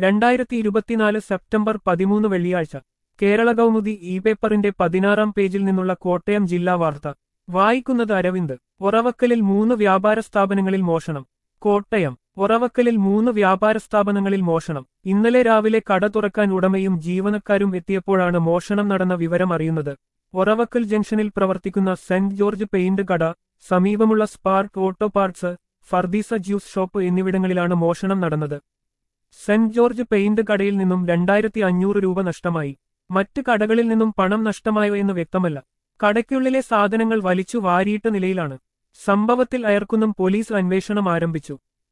രണ്ടായിരത്തി ഇരുപത്തിനാല് സെപ്റ്റംബർ പതിമൂന്ന് വെള്ളിയാഴ്ച കേരള കൗമുദി ഇ പേപ്പറിന്റെ പതിനാറാം പേജിൽ നിന്നുള്ള കോട്ടയം ജില്ലാ വാർത്ത വായിക്കുന്നത് അരവിന്ദ് ഒറവക്കലിൽ മൂന്ന് വ്യാപാര സ്ഥാപനങ്ങളിൽ മോഷണം കോട്ടയം ഒറവക്കലിൽ മൂന്ന് വ്യാപാര സ്ഥാപനങ്ങളിൽ മോഷണം ഇന്നലെ രാവിലെ കട തുറക്കാൻ ഉടമയും ജീവനക്കാരും എത്തിയപ്പോഴാണ് മോഷണം നടന്ന വിവരം അറിയുന്നത് ഒറവക്കൽ ജംഗ്ഷനിൽ പ്രവർത്തിക്കുന്ന സെന്റ് ജോർജ് പെയിന്റ് കട സമീപമുള്ള സ്പാർക്ക് ഓട്ടോ പാർട്സ് ഫർദീസ ജ്യൂസ് ഷോപ്പ് എന്നിവിടങ്ങളിലാണ് മോഷണം നടന്നത് സെന്റ് ജോർജ് പെയിന്റ് കടയിൽ നിന്നും രണ്ടായിരത്തി അഞ്ഞൂറ് രൂപ നഷ്ടമായി മറ്റ് കടകളിൽ നിന്നും പണം നഷ്ടമായോ എന്ന് വ്യക്തമല്ല കടയ്ക്കുള്ളിലെ സാധനങ്ങൾ വലിച്ചു വാരിയിട്ട നിലയിലാണ് സംഭവത്തിൽ അയർക്കുന്നും പോലീസ് അന്വേഷണം ആരംഭിച്ചു